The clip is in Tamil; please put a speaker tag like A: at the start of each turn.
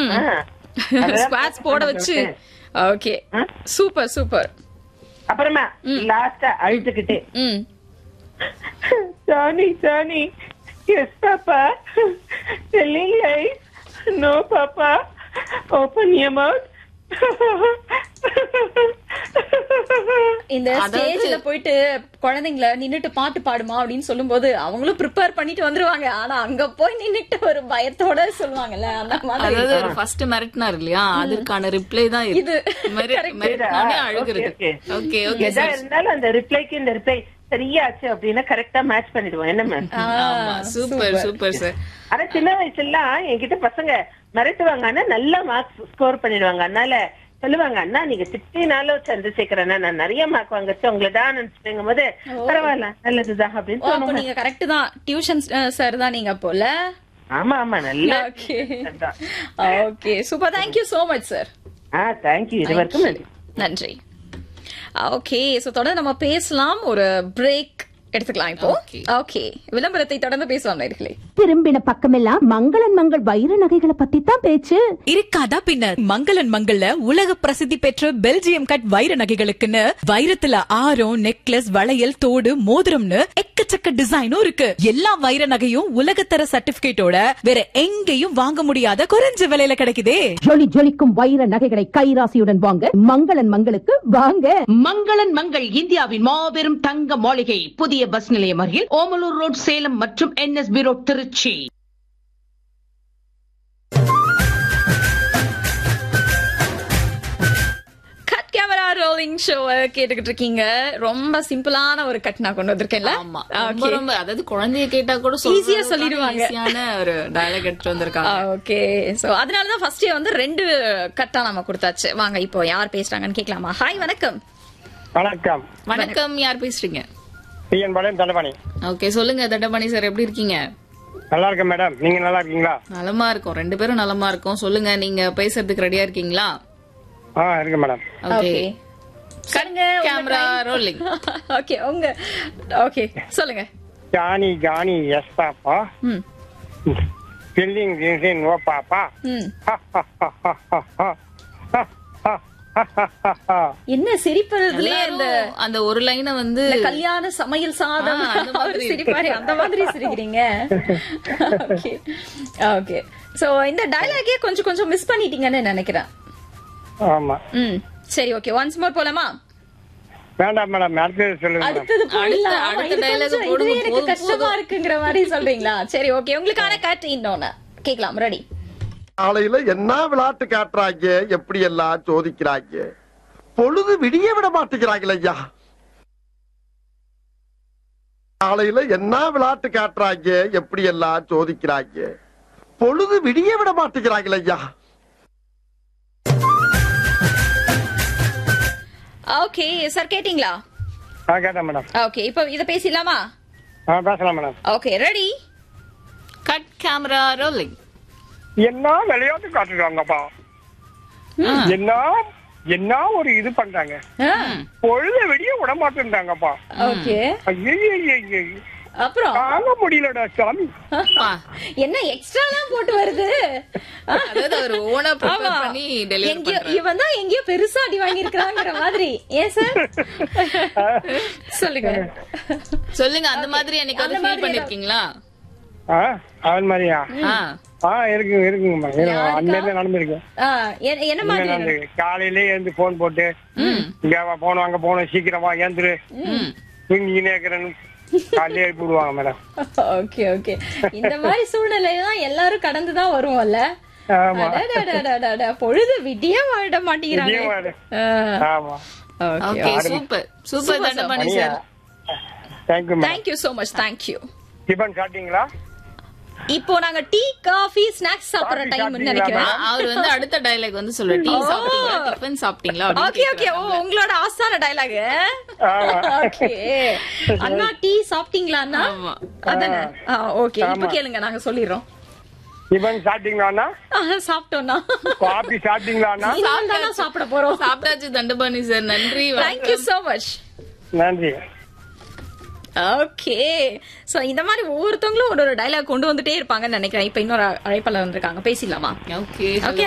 A: ம்
B: ஆ. அதெல்லாம்
A: ஸ்குவாட்ஸ் போட வச்சு ஓகே
B: ஆ?
A: சூப்பர் சூப்பர்
B: அப்புறமா லாஸ்டா அழுதுகிட்டே
A: ம்
B: Johnny, Johnny. Yes, Papa. Telling lies. No, Papa. Open your mouth.
A: இந்த
C: அதாவது-
A: ஸ்டேஜ்ல போயிட்டு குழந்தைங்கள நின்னுட்டு பாட்டு பாடுமா அப்படின்னு சொல்லும்போது அவங்களும் ப்ரிப்பேர் பண்ணிட்டு வந்துருவாங்க ஆனா அங்க போய் நின்னுட்டு ஒரு பயத்தோட சொல்லுவாங்கல்ல அந்த மாதிரி
C: அதாவது ஒரு ஃபர்ஸ்ட் மிரட்டினார் இல்லையா அதற்கான ரிப்ளை தான் இது
A: இது.
C: மிர-
A: Correct.
C: மிரட்டினோடனே அழுகிறது
B: Okay, okay.
C: ஓகே ஓகே
B: எதா இருந்தாலும் அந்த ரிப்ளைக்கு இந்த ரிப்ளை சரியாச்சு அப்படின்னா கரெக்டா மேட்ச் பண்ணிடுவோம் என்ன மேம்
C: ஆமா சூப்பர் சூப்பர் சார்
B: ஆனா சின்ன வயசுலாம் என்கிட்ட பசங்க மிரட்டுவாங்க ஆனா நல்லா மார்க்ஸ் ஸ்கோர் பண்ணிடுவாங்க அதனால சொல்லுவாங்க அண்ணா நீங்க சிக்ஸ்டினாலும் சந்திரசேகரண்ணா நான் நிறைய மார்க் வாங்கச்சு உங்களை தான் நினைச்சுட்டேங்கும் போது பரவாயில்ல நல்லதுதான் அப்படின்னு
A: ஓ அப்போ
B: தோணும்
A: நீங்க கரெக்ட் தான் டியூஷன் சார் தான் நீங்க போல
B: ஆமா ஆமா நல்ல
A: okay okay super thank you so much sir
B: ஆ தேங்க்யூ இது வரைக்கும் நன்றி
A: நன்றி ஓகே சோ தொடர்ந்து நம்ம பேசலாம் ஒரு பிரேக் எடுத்துக்கலாம் இப்போ
C: Okay.
A: ஓகே விளம்பரத்தை தொடர்ந்து பேசலாம் நேர்களே
D: திரும்பின பக்கமெல்லாம் மங்களன் மங்கள் வைர நகைகளை பத்தி தான் பேச்சு
E: இருக்காதா பின்ன மங்களன் மங்கள்ல உலக பிரசித்தி பெற்ற பெல்ஜியம் கட் வைர நகைகளுக்குன்னு வைரத்துல ஆரம் நெக்லஸ் வளையல் தோடு மோதிரம்னு எக்கச்சக்க டிசைனும் இருக்கு எல்லா வைர நகையும் உலகத்தர சர்டிபிகேட்டோட வேற எங்கேயும் வாங்க முடியாத குறைஞ்ச விலையில கிடைக்குதே
D: ஜொலி ஜொலிக்கும் வைர நகைகளை கைராசியுடன் வாங்க மங்களன் மங்களுக்கு வாங்க
F: மங்களன் மங்கள் இந்தியாவின் மாபெரும் தங்க மாளிகை புதிய பஸ் நிலையம் அருகில் ஓமலூர் ரோட் சேலம் மற்றும் NSB road Tiruchi
A: cut camera rolling show கேட்டுக்கிட்டு இருக்கீங்க ரொம்ப சிம்பிளான ஒரு கட் நான் கொண்டு வந்திருக்கேன்ல
C: ஆமா ரொம்ப
A: Okay.
C: ரொம்ப அதாவது குழந்தைய கேட்டா கூட
A: Easy ஆ
C: சொல்றதுக்கான
A: சொல்லிடுவாங்க.
C: ஈஸியான ஒரு டயலாக் எடுத்து வந்திருக்காங்க
A: ஓகே சோ அதனாலதான் ஃபர்ஸ்ட் வந்து ரெண்டு கட்டா நம்ம கொடுத்தாச்சு வாங்க இப்போ யார் பேசுறாங்கன்னு கேட்கலாமா ஹாய் வணக்கம்
G: வணக்கம்
C: வணக்கம் யார் பேசுறீங்க
G: டிஎன் பாளையம் தண்டபாணி
C: ஓகே சொல்லுங்க தண்டபாணி சார் எப்படி இருக்கீங்க
G: நல்லா இருக்கேன் மேடம் நீங்க நல்லா இருக்கீங்களா
C: நலமா இருக்கோம் ரெண்டு பேரும் நலமா இருக்கோம் சொல்லுங்க நீங்க பேசுறதுக்கு ரெடியா இருக்கீங்களா
G: ஆ இருக்கு மேடம்
C: ஓகே
A: ஓகே சொல்லுங்க
C: கேமரா ரோலிங்
A: ஓகே உங்க ஓகே சொல்லுங்க
G: ஜானி ஜானி எஸ் பாப்பா
A: ம்
G: பில்லிங் ஜின்சின் ஓ பாப்பா
A: ம் என்ன சிரிப்பதுலயே இந்த
C: அந்த ஒரு லைனை வந்து
A: இந்த கல்யாண சமையல் சாதம்
C: ஆ, அந்த மாதிரி
A: அவர் சிரிப்பாரு அந்த மாதிரி சிரிக்கிறீங்க ஓகே ஓகே சோ இந்த டயலாகே கொஞ்சம் கொஞ்சம் மிஸ் பண்ணிட்டீங்கன்னு நினைக்கிறேன்
G: ஆமா
A: ம் சரி ஓகே ஒன்ஸ் மோர் போலாமா
G: வேண்டாம் மேடம் அடுத்தது சொல்லுங்க மேடம்
A: அடுத்தது போடலாம் ஆமா,
C: அடுத்த
A: இது
C: dialogue
A: கொஞ்சம்
C: போடுங்க,
A: இதுவே எனக்கு
C: போதும்,
A: கஷ்டமா இருக்குங்கிற மாதிரி சொல்றீங்களா சரி ஓகே உங்களுக்கான கட் இன்னொன்னு கேக்கலாம் ரெடி
H: காலையில என்ன விளையாட்டு காட்டுறாங்க எப்படி எல்லாம் சோதிக்கிறாங்க பொழுது விடிய விட மாட்டேங்கிறாங்களே ஐயா காலையில என்ன விளையாட்டு காட்டுறாங்க எப்படி எல்லாம் சோதிக்கிறாங்க பொழுது விடிய விட மாட்டேங்கிறாங்களே ஐயா
A: ஓகே சார் கேட்டிங்களா
G: ஆ கேட்டேன் மேடம்
A: ஓகே இப்போ இத பேசிடலாமா
G: ஆ பேசலாம் madam
A: okay ready
C: cut camera rolling
G: என்ன விளையாட்டு காட்டுறாங்கப்பா என்ன என்ன ஒரு இது பண்றாங்க பொழுத வெளிய விட மாட்டேன்றாங்கப்பா
A: ஓகே
G: ஐயோ
A: அப்புறம்
G: தாங்க முடியலடா சாமி
A: என்ன எக்ஸ்ட்ராலாம் போட்டு வருது
C: அதாவது அவர் ஓனா
A: ஆமா.
C: ப்ரிப்பேர் பண்ணி டெலிவரி
A: எங்கேயோ
C: பண்றாரு
A: இவன் தான் எங்கேயோ பெருசா அடி வாங்கியிருக்கிறாங்கிற மாதிரி ஏன் சார் சொல்லுங்க
C: சொல்லுங்க அந்த மாதிரி என்னைக்காவது
A: அந்த
C: ஃபீல்
A: மாதிரி
C: பண்ணிருக்கீங்களா
G: ஆ அவன் மாதிரியா
C: ஆ
G: ஆ இருக்குங்க இருக்குங்க மேடம் இருக்கு. அந்த மாதிரி நடந்திருக்கு
A: ஆ, என்ன- என்ன
G: இந்த
A: மாதிரி
G: நடந்திருக்கு. காலையிலே எழுந்து போன் போட்டு இங்க வா, போனோம் அங்க போனோம் சீக்கிரமா ஏந்துரு தூங்கினே இருக்கிறேன்னு காலையிலே எழுப்பி விடுவாங்க மேடம்
A: ஓகே ஓகே இந்த மாதிரி சூழ்நிலையில தான் எல்லாரும் கடந்துதான் வருவோம்ல
G: ஆமா
A: அடடடடடட, பொழுது விடிய வாழ மாட்டேங்கிறாங்க
G: விடிய வாழ. ஆமா
A: okay
C: okay super super Dhandapani sir
G: thank you madam
A: thank you so much thank you
G: tiffin சாப்பிட்டீங்களா
A: இப்போ நாங்க டீ காஃபி ஸ்நாக்ஸ் சாப்பிடுற
G: Coffee
A: டைம்
G: சாப்பிட்டீங்களா,
A: நினைக்கிறேன்
C: அவர் வந்து அடுத்த டயலாக் வந்து சொல்ற டீ சாப்பிட்டீங்களா டிஃபன் சாப்பிட்டீங்களா
A: ஓகே
C: அப்படின்னு
A: ஓகே ஓ உங்களோட ஆஸ்தான டயலாக்
G: ஆமா.
A: ஓகே அண்ணா டீ சாப்பிட்டீங்களா அண்ணா
C: ஆமா.
A: அதானே ஓகே இப்ப கேளுங்க நாங்க சொல்லிடுறோம்
G: டிபன் சாப்பிட்டீங்களாண்ணா
A: ஆ, சாப்பிட்டோம்னா
G: காபி சாப்பிட்டீங்களாண்ணா
A: இனிமேல் தானே சாப்பிட போறோம்
C: சாப்பிட்டாச்சு தண்டபாணி சார் நன்றி
A: தேங்க்யூ சோ மச்
G: நன்றி
A: ஓகே சோ இந்த மாதிரி ஒவ்வொருத்தவங்களும் ஒரு ஒரு டயலாக் கொண்டு வந்துட்டே இருப்பாங்கன்னு நினைக்கிறேன் இப்ப இன்னொரு அழைப்பாளர் வந்திருக்காங்க பேசிடலாமா
C: ஓகே
A: ஓகே